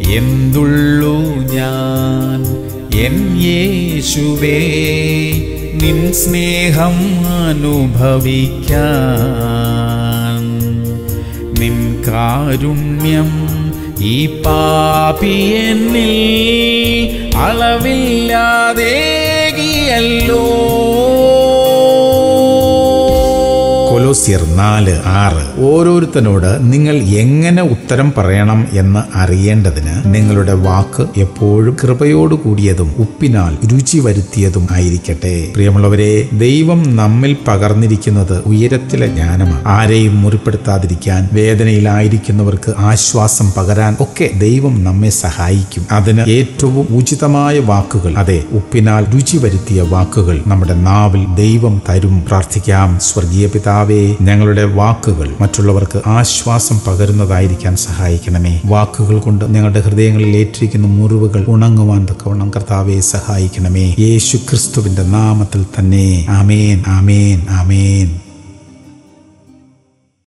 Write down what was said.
എന്തുള്ളൂ ഞാൻ എൻ യേശുവേ നിൻ സ്നേഹം അനുഭവിക്കാൻ നിൻ കാരുണ്യം ഈ പാപിയെന്നിൽ അളവില്ലാതേകിയല്ലോ കൊലോസിയർ നാല് ആറ് ഓരോരുത്തരോട് നിങ്ങൾ എങ്ങനെ ഉത്തരം പറയണം എന്ന് അറിയേണ്ടതിന് നിങ്ങളുടെ വാക്ക് എപ്പോഴും കൃപയോട് കൂടിയതും ഉപ്പിനാൽ രുചി വരുത്തിയതും ആയിരിക്കട്ടെ പ്രിയമുള്ളവരെ ദൈവം നമ്മിൽ പകർന്നിരിക്കുന്നത് ഉയരത്തിലെ ജ്ഞാനമാണ് ആരെയും മുറിപ്പെടുത്താതിരിക്കാൻ വേദനയിലായിരിക്കുന്നവർക്ക് ആശ്വാസം പകരാൻ ഒക്കെ ദൈവം നമ്മെ സഹായിക്കും അതിന് ഏറ്റവും ഉചിതമായ വാക്കുകൾ അതെ ഉപ്പിനാൽ രുചി വരുത്തിയ വാക്കുകൾ നമ്മുടെ നാവിൽ ദൈവം തരും പ്രാർത്ഥിക്കാം സ്വർഗീയ പിതാവേ ഞങ്ങളുടെ വാക്കുകൾ മറ്റുള്ളവർക്ക് ആശ്വാസം പകരുന്നതായിരിക്കാൻ സഹായിക്കണമേ വാക്കുകൾ കൊണ്ട് ഞങ്ങളുടെ ഹൃദയങ്ങളിൽ ഏറ്റിരിക്കുന്ന മുറിവുകൾ ഉണങ്ങുവാൻ തക്കവണ്ണം കർത്താവെ സഹായിക്കണമേ യേശു ക്രിസ്തുവിന്റെ നാമത്തിൽ തന്നെ ആമേൻ ആമേൻ ആമേൻ